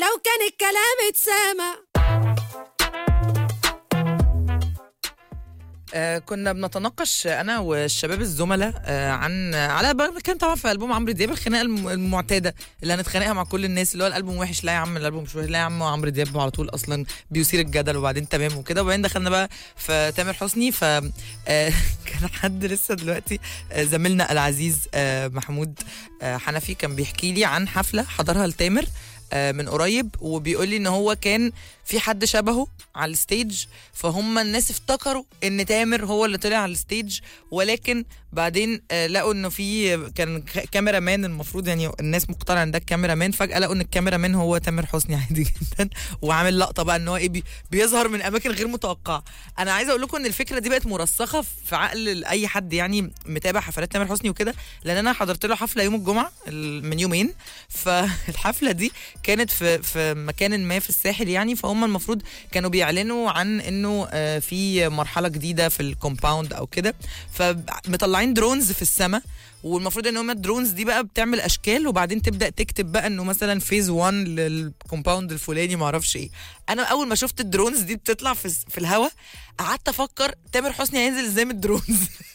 لو كان الكلام اتسامع آه كنا بنتناقش انا والشباب الزملاء آه عن على كان طبعا في البوم عمرو دياب الخناقه الم- المعتاده اللي هنتخانقها مع كل الناس اللي هو الالبوم وحش لا يا عم الالبوم مش وحش لا يا عم عمرو دياب على طول اصلا بيثير الجدل وبعدين تمام وكده وبعدين دخلنا بقى في تامر حسني ف آه كان حد لسه دلوقتي آه زميلنا العزيز آه محمود آه حنفي كان بيحكي لي عن حفله حضرها لتامر آه، من قريب وبيقول لي ان هو كان في حد شبهه على الستيج فهم الناس افتكروا ان تامر هو اللي طلع على الستيج ولكن بعدين آه، لقوا انه في كان ك- كاميرا مان المفروض يعني الناس مقتنعه ان ده الكاميرا مان فجاه لقوا ان الكاميرا مان هو تامر حسني عادي جدا وعامل لقطه بقى ان هو ايه بي- بيظهر من اماكن غير متوقعه انا عايزه اقول لكم ان الفكره دي بقت مرسخه في عقل اي حد يعني متابع حفلات تامر حسني وكده لان انا حضرت له حفله يوم الجمعه ال- من يومين فالحفله دي كانت في في مكان ما في الساحل يعني فهم المفروض كانوا بيعلنوا عن انه آه، في مرحله جديده في الكومباوند او كده فمطلعين درونز في السماء والمفروض ان هم الدرونز دي بقى بتعمل اشكال وبعدين تبدا تكتب بقى انه مثلا فيز 1 للكومباوند الفلاني ما اعرفش ايه انا اول ما شفت الدرونز دي بتطلع في في الهواء قعدت افكر تامر حسني هينزل ازاي من الدرونز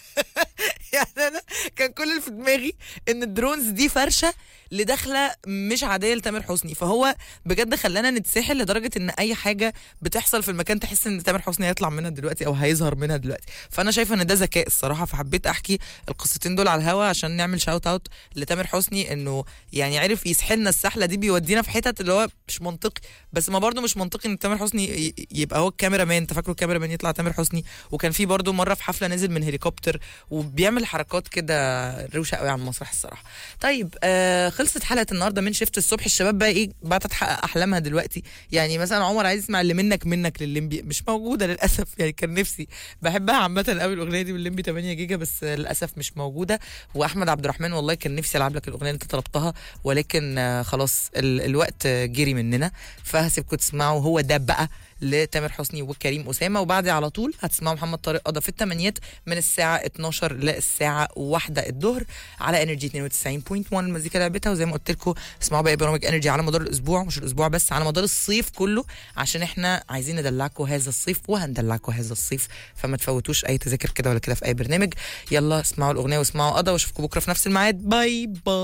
يعني انا كان كل اللي في دماغي ان الدرونز دي فرشه لدخله مش عاديه لتامر حسني فهو بجد خلانا نتسحل لدرجه ان اي حاجه بتحصل في المكان تحس ان تامر حسني هيطلع منها دلوقتي او هيظهر منها دلوقتي فانا شايفه ان ده ذكاء الصراحه فحبيت احكي القصتين دول على الهوا عشان نعمل شاوت اوت لتامر حسني انه يعني عرف يسحلنا السحله دي بيودينا في حتت اللي هو مش منطقي بس ما برضه مش منطقي ان تامر حسني ي- يبقى هو الكاميرا مان انت فاكره الكاميرا مان يطلع تامر حسني وكان في برضه مره في حفله نزل من هليكوبتر وبيعمل حركات كده روشه قوي على المسرح الصراحه طيب آه خلصت حلقه النهارده من شفت الصبح الشباب بقى ايه بقى تحقق احلامها دلوقتي يعني مثلا عمر عايز يسمع اللي منك منك للليمبي مش موجوده للاسف يعني كان نفسي بحبها عامه قوي الاغنيه دي بالليمبي 8 جيجا بس للاسف مش موجوده واحمد عبد الرحمن والله كان نفسي العب لك الاغنيه اللي انت طلبتها ولكن آه خلاص ال الوقت آه، جري مننا فهسيبكم تسمعوا هو ده بقى لتامر حسني وكريم اسامه وبعد على طول هتسمعوا محمد طارق قضى في الثمانيات من الساعه 12 للساعه 1 الظهر على انرجي 92.1 المزيكا لعبتها وزي ما قلت لكم اسمعوا باقي برامج انرجي على مدار الاسبوع مش الاسبوع بس على مدار الصيف كله عشان احنا عايزين ندلعكم هذا الصيف وهندلعكم هذا الصيف فما تفوتوش اي تذاكر كده ولا كده في اي برنامج يلا اسمعوا الاغنيه واسمعوا قضى واشوفكم بكره في نفس الميعاد باي باي